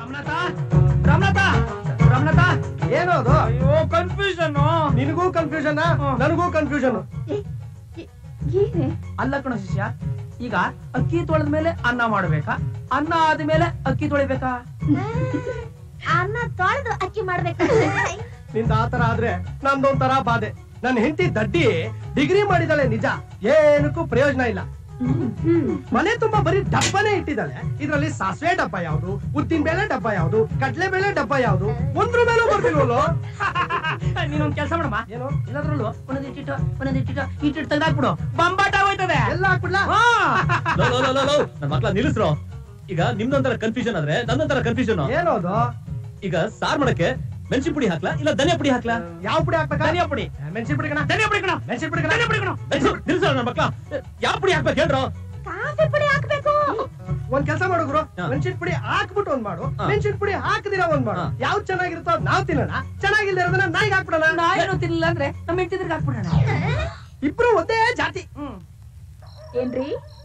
ರಮನಾಥ ರಮನಾಥ ರಮನಾಥ ಏನೋ ಅದು ಅಯ್ಯೋ ಕನ್ಫ್ಯೂಷನ್ ನಿನಗೂ ಕನ್ಫ್ಯೂಷನ್ ನನಗೂ ಕನ್ಫ್ಯೂಷನ್ ಏನೇ ಅಲ್ಲ ಕಣ ಶಿಷ್ಯ ಈಗ ಅಕ್ಕಿ ತೊಳೆದ ಮೇಲೆ ಅನ್ನ ಮಾಡ್ಬೇಕಾ ಅನ್ನ ಆದ್ಮೇಲೆ ಅಕ್ಕಿ ತೊಳಿಬೇಕಾ ಅನ್ನ ತೊಳೆದು ಅಕ್ಕಿ ಮಾಡ್ಬೇಕು ನಿಂದ ಆತರ ಆದ್ರೆ ನಂದೊಂಥರ ಬಾಧೆ ನನ್ನ ಹೆಂಡತಿ ದಡ್ಡಿ ಡಿಗ್ರಿ ಮಾಡಿದಾಳೆ ನಿಜ ಏನಕ್ಕೂ ಪ್ರಯೋಜನ ಇಲ್ಲ ಮನೆ ತುಂಬಾ ಬರೀ ಡಬ್ಬನೇ ಇಟ್ಟಿದ್ದಾಳೆ ಇದ್ರಲ್ಲಿ ಸಾಸಿವೆ ಡಬ್ಬ ಯಾವ್ದು ಉದ್ದಿನ ಬೇಳೆ ಡಬ್ಬ ಯಾವ್ದು ಕಡ್ಲೆ ಬೇಳೆ ಡಬ್ಬ ಯಾವ್ದು ಒಂದ್ರ ಮೇಲೂ ಬರ್ತಿಲ್ವಲ್ಲೋ ನೀನೊಂದ್ ಕೆಲಸ ಮಾಡಮ್ಮ ಏನು ಎಲ್ಲದ್ರಲ್ಲೂ ಒಂದೊಂದ್ ಇಟ್ಟಿಟ್ಟು ಒಂದೊಂದ್ ಇಟ್ಟಿಟ್ಟು ಇಟ್ಟಿಟ್ಟು ತೆಗ್ದಾಕ್ಬಿಡು ಬಂಬಾಟ ಹೋಯ್ತದೆ ಎಲ್ಲ ಹಾಕ್ಬಿಡ್ಲಾ ಹಾ. ಲೋ, ಲೋ, ಲೋ, ಲೋ, ಲೋ. ನನ್ ಮಕ್ಳ ನಿಲ್ಲಿಸ್ರು ಈಗ ನಿಮ್ದೊಂಥರ ಕನ್ಫ್ಯೂಷನ್ ಆದ್ರೆ ನನ್ನೊಂಥರ ಕನ್ಫ್ಯೂಷನ್ ಏನೋ ಅದು ಈಗ ಸಾರ್ ಮಾಡಕ್ಕೆ ಮೆಣಸಿನ ಪುಡಿ ಹಾಕ್ಲಾ ಇಲ್ಲ ಧನಿಯಾ ಪುಡಿ ಹಾಕ್ಲಾ ಯಾವ ಪುಡಿ ಹಾಕ್ಬೇಕಾ ಧನಿಯಾ ಪುಡಿ ಮೆಣಸಿನ ಪುಡಿ ಕಣ ಧನಿಯಾ ಪುಡಿ ಕಣ ಮೆಣಸಿನ ಪುಡಿ ಕಣ ಧನಿಯಾ ಪುಡಿ ಕಣ ನಿಲ್ಸಲ್ಲ ನನ್ನ ಮಕ್ಳ ಯಾವ ಪುಡಿ ಹಾಕ್ಬೇಕು ಹೇಳ್ರು ಕಾಫಿ ಪುಡಿ ಹಾಕ್ಬೇಕು ಒಂದ್ ಕೆಲಸ ಮಾಡು ಗುರು ಹಾ. ಮೆಣಸಿನ ಪುಡಿ ಹಾಕ್ಬಿಟ್ಟು ಒಂದ್ ಮಾಡು ಹಾ. ಮೆಣಸಿನ ಪುಡಿ ಹಾಕದಿರ ಒಂದ್ ಮಾಡು ಹಾ. ಯಾವ್ದು ಚೆನ್ನಾಗಿರುತ್ತೋ ಅದ್ ನಾವ್ ತಿನ್ನೋಣ ಚೆನ್ನಾಗಿಲ್ದೇ ಇರೋದನ್ನ ನಾಯಿಗೆ ಹಾಕ್ಬಿಡೋಣ ನಾ ಏನು ತಿನ್ನಿಲ್ಲ ಅಂದ್ರೆ ನಮ್ಮ ಹೆಂಡತಿದ್ರಿಗೆ ಹಾಕ್ಬಿಡೋಣ ಇಬ್ರು ಒಂದೇ ಜಾತಿ ಹ್ಮ್ ಏನ್ರಿ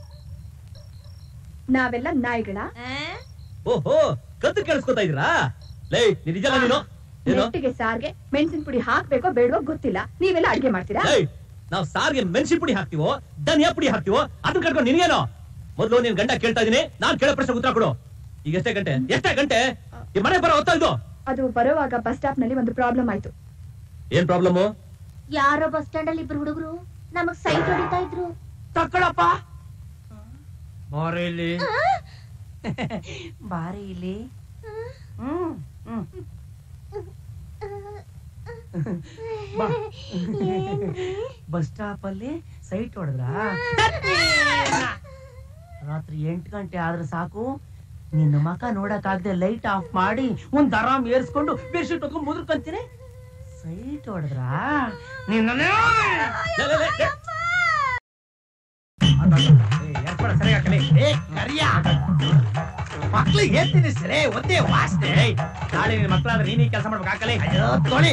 ನಾವೆಲ್ಲ ನಾಯಿಗಳ ಓಹೋ ಕತ್ತು ಕೇಳಿಸ್ಕೊತಾ ಇದ್ದೀರಾ ಲೇ ನೀನ್ ನಿಜಲ್ಲ ನೀನು ಏನು ನೆಟ್ಟಿಗೆ ಸಾರ್ಗೆ ಮೆಣಸಿನ ಪುಡಿ ಹಾಕ್ಬೇಕೋ ಬೇಡವೋ ಗೊತ್ತಿಲ್ಲ ನೀವೆಲ್ಲ ಅಡ್ಗೆ ಮಾಡ್ತೀರಾ ಲೇ ನಾವ್ ಸಾರ್ಗೆ ಮೆಣಸಿನ ಪುಡಿ ಹಾಕ್ತಿವೋ ಧನಿಯಾ ಪುಡಿ ಹಾಕ್ತಿವೋ ಅದನ್ನ ಕಟ್ಕೊಂಡು ನಿನ್ಗೇನೋ ಮೊದ್ಲು ನೀನ್ ಗಂಡ ಕೇಳ್ತಾ ಇದೀನಿ ನಾನ್ ಕೇಳೋ ಪ್ರಶ್ನೆ ಉತ್ತರ ಕೊಡು ಈಗ ಎಷ್ಟೇ ಗಂಟೆ ಎಷ್ಟೇ ಗಂಟೆ ಈ ಮನೆ ಬರೋ ಹೊತ್ತ ಇದು ಅದು ಬರೋವಾಗ ಬಸ್ ಸ್ಟಾಪ್ ನಲ್ಲಿ ಒಂದು ಪ್ರಾಬ್ಲಮ್ ಆಯ್ತು ಏನ್ ಪ್ರಾಬ್ಲಮ್ ಯಾರೋ ಬಸ್ ಸ್ಟ್ಯಾಂಡ್ ಅಲ್ಲಿ ಇಬ್ರು ಹುಡುಗರು ನಮಗ್ ಸೈಟ್ ಹೊಡಿತಾ ಇದ್ರು ತಕ್ಕಳಪ್ಪ ಬಾರಿ ಇಲ್ಲಿ ಬಾರಿ ಇಲ್ಲಿ ಹ್ಮ್ ಹ್ಮ್ ಬಾ. ಬಸ್ ಸ್ಟಾಪ್ ಅಲ್ಲಿ ಸೈಟ್ ಹೊಡೆದ್ರ ರಾತ್ರಿ ಎಂಟು ಗಂಟೆ ಆದ್ರೆ ಸಾಕು ನಿನ್ನ ಮಕ ನೋಡಕ್ ಆಗದೆ ಲೈಟ್ ಆಫ್ ಮಾಡಿ ಒಂದ್ ಆರಾಮ್ ಏರ್ಸ್ಕೊಂಡು ಬೆಡ್ಶೀಟ್ ಹೊತ್ಕೊಂಡು ಮುದ್ರಕಂತೀನಿ ಸೈಟ್ ಹೊಡೆದ್ರ ನಿನ್ನ ಮಕ್ಳಿಗೆ ಏನ್ ತಿನ್ನಿಸ್ತಾರೆ ಒಂದೇ ವಾಸನೆ ನಾಳೆ ನಿನ್ ಮಕ್ಳಾದ್ರೆ ನೀನ್ ಈ ಕೆಲಸ ಮಾಡ್ಬೇಕು ಹಾಕಲಿ ತೊಳಿ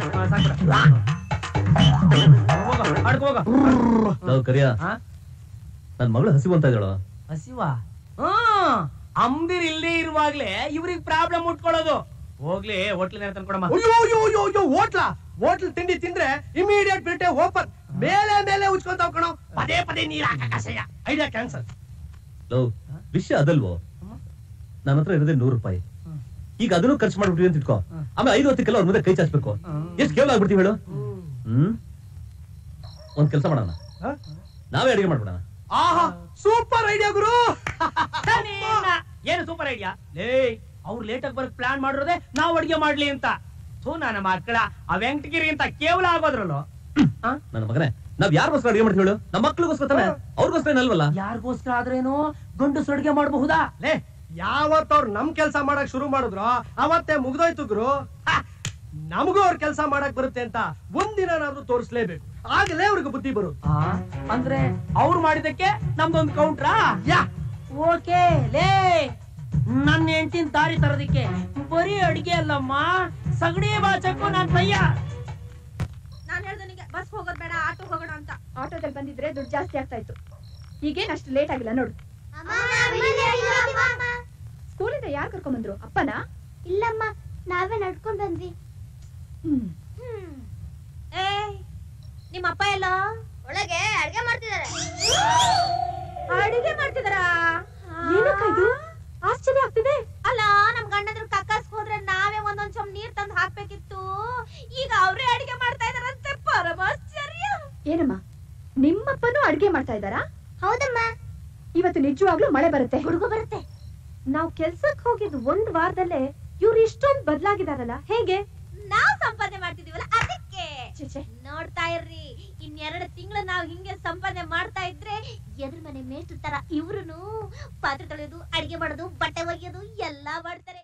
ಅಡ್ಕೋಗ ಲವ್ ಕರಿಯ ಹಾ? ನನ್ ಮಗಳು ಹಸಿವು ಅಂತ ಇದ್ದಾಳು ಹಸಿವಾ ಹ್ಮ್ ಅಂಬಿರ್ ಇಲ್ಲೇ ಇರುವಾಗ್ಲೇ ಇವ್ರಿಗೆ ಪ್ರಾಬ್ಲಮ್ ಉಟ್ಕೊಳ್ಳೋದು ಹೋಗ್ಲಿ ಹೋಟ್ಲಿನ ತಂದ್ಕೊಡಮ್ಮ ಅಯ್ಯೋ ಅಯ್ಯೋ ಅಯ್ಯೋ ಅಯ್ಯೋ ಹೋಟ್ಲಾ ಹೋಟ್ಲ್ ತಿಂಡಿ ತಿಂದ್ರೆ ಇಮಿಡಿಯೇಟ್ ಬಿಟ್ಟೆ ಓಪನ್ ಮೇಲೆ ಮೇಲೆ ಉಚ್ಕೊಂತ ಕಣೋ ಪದೇ ಪದೇ ನೀರ್ ಹಾಕಸಯ್ಯ ಐಡಿಯಾ ಕ್ಯಾನ್ಸಲ್ ಲವ್ ವಿಷಯ ಅದಲ್ವೋ ನನ್ನ ಹತ್ರ ಇರೋದೇ ನೂರು ರೂಪಾಯಿ ಹ್ಮ್. ಈಗ ಅದನ್ನು ಖರ್ಚು ಮಾಡ್ಬಿಟ್ರಿ ಅಂತ ಇಟ್ಕೋ ಹ್ಮ್. ಆಮೇಲೆ ಐದು ಹೊತ್ತಿಗೆಲ್ಲ ಅವ್ರ ಮುಂದೆ ಕೈ ಚಾಚ್ಬೇಕು ಎಷ್ಟು ಕೇವಲ ಆಗ್ಬಿಡ್ತೀವಿ ಹೇಳು ಹ್ಮ್ ಒಂದ್ ಕೆಲಸ ಮಾಡೋಣ ನಾವೇ ಅಡಿಗೆ ಮಾಡ್ಬಿಡೋಣ ಆಹಾ ಸೂಪರ್ ಐಡಿಯಾ ಗುರು ಏನು ಸೂಪರ್ ಐಡಿಯಾ ಲೇ ಅವ್ರು ಲೇಟ್ ಆಗಿ ಬರಕ್ ಪ್ಲಾನ್ ಮಾಡಿರೋದೇ ನಾವು ಅಡಿಗೆ ಮಾಡ್ಲಿ ಅಂತ ಥೂ ನನ್ನ ಮಕ್ಕಳ ಆ ವೆಂಕಟಗಿರಿ ಅಂತ ಕೇವಲ ಆಗೋದ್ರಲ್ಲೋ ನನ್ನ ಮಗನೇ ನಾವ್ ಯಾರಿಗೋಸ್ಕರ ಅಡಿಗೆ ಮಾಡ್ತೀವಿ ಹೇಳು ನಮ್ಮ ಮಕ್ಳಿಗೋಸ್ಕರ ತಾನೆ ಅವ್ರಿಗೋಸ್ಕರ ಅಲ್ವಲ್ಲ ಯಾರಿಗೋಸ್ಕರ ಆದ್ರೇನು ಗಂಡಸರು ಅಡಿಗೆ ಮಾಡಬಹುದಾ ಲೇ ಯಾವತ್ ಅವ್ರು ನಮ್ ಕೆಲ್ಸ ಮಾಡಕ್ ಶುರು ಮಾಡಿದ್ರು ಅವತ್ತೇ ಮುಗ್ದೋಯ್ತು ಗುರು ಹ, ನಮಗೂ ಅವ್ರ ಕೆಲ್ಸ ಮಾಡಕ್ ಬರುತ್ತೆ ಅಂತ ಒಂದಿನಾದ್ರೂ ತೋರಿಸ್ಲೇಬೇಕು ಆಗಲೇ ಅವ್ರಿಗೆ ಬುದ್ಧಿ ಬರುತ್ತೆ ಆ, ಅಂದ್ರೆ ಅವ್ರು ಮಾಡಿದಕ್ಕೆ ನಮ್ದೊಂದು ಕೌಂಟ್ರಾ ಯಾ ಓಕೆ ಲೇ ನನ್ನ ಹೆಂಡತಿನ ದಾರಿ ತರೋದಿಕ್ಕೆ ಬರೀ ಅಡಿಗೆ ಅಲ್ಲಮ್ಮ ಸಗಣಿ ಬಾಚಕ್ಕೂ ನಾನ್ ತಯ್ಯಾರ್ ನಾನ್ ಹೇಳ್ದೆ ನಿಂಗೆ ಬಸ್ ಹೋಗೋದ್ ಬೇಡ ಆಟೋ ಹೋಗೋಣ ಅಂತ ಆಟೋದಲ್ಲಿ ಬಂದಿದ್ರೆ ದುಡ್ಡು ಜಾಸ್ತಿ ಆಗ್ತಾ ಇತ್ತು ಈಗೇನ್ ಅಷ್ಟು ಲೇಟ್ ಆಗಿಲ್ಲ ನೋಡು ಸ್ಕೂಲಿಂದ ಯಾರು ಕರ್ಕೊಂಡ್ ಬಂದ್ರು ಅಪ್ಪನಾ ಇಲ್ಲಮ್ಮ ನಾವೇ ನಡ್ಕೊಂಡ್ ಬಂದ್ವಿ ಹ್ಮ್ ಹ್ಮ್ ಏ ನಿಮ್ಮ ಅಪ್ಪ ಎಲ್ಲ ಒಳಗೆ ಅಡ್ಗೆ ಮಾಡ್ತಿದಾರೆ ಅಡಿಗೆ ಮಾಡ್ತಿದಾರಾ ಏನಕ್ಕ ಇದು ಆಶ್ಚರ್ಯ ಆಗ್ತಿದೆ ಅಲ್ಲ ನಮ್ ಗಂಡಂದ್ರು ಕಕ್ಕಸ್ ಹೋದ್ರೆ ನಾವೇ ಒಂದೊಂದ್ ಚಮ್ ನೀರ್ ತಂದು ಹಾಕ್ಬೇಕಿತ್ತು ಈಗ ಅವ್ರೇ ಅಡಿಗೆ ಮಾಡ್ತಾ ಇದಾರಂತೆ ಪರಮಾಶ್ಚರ್ಯ ಏನಮ್ಮ ನಿಮ್ಮಪ್ಪನೂ ಅಡ್ಗೆ ಮಾಡ್ತಾ ಇದ್ದಾರಾ ಹೌದಮ್ಮ ಇವತ್ತು ನಿಜವಾಗ್ಲೂ ಮಳೆ ಬರುತ್ತೆ ಹುಡುಗ ಬರುತ್ತೆ ನಾವ್ ಕೆಲ್ಸಕ್ ಹೋಗಿದ್ ಒಂದ್ ವಾರದಲ್ಲೇ ಇವ್ರು ಇಷ್ಟೊಂದ್ ಬದ್ಲಾಗಿದಾರಲ್ಲ ಹೇಗೆ ನಾವ್ ಸಂಪಾದನೆ ಮಾಡ್ತಿದೀವಲ್ಲ ಅದಕ್ಕೆ ಛೆ, ಛೆ. ನೋಡ್ತಾ ಇರ್ರಿ ಇನ್ನೆರಡು ತಿಂಗಳು ನಾವ್ ಹಿಂಗೆ ಸಂಪಾದನೆ ಮಾಡ್ತಾ ಇದ್ರೆ ಎದ್ರ ಮನೆ ಮೇಷ್ಟ್ರ ತರ ಇವ್ರುನು ಪಾತ್ರೆ ತೊಳೆಯೋದು ಅಡಿಗೆ ಮಾಡೋದು ಬಟ್ಟೆ ಒಗೆಯೋದು ಎಲ್ಲಾ ಮಾಡ್ತಾರೆ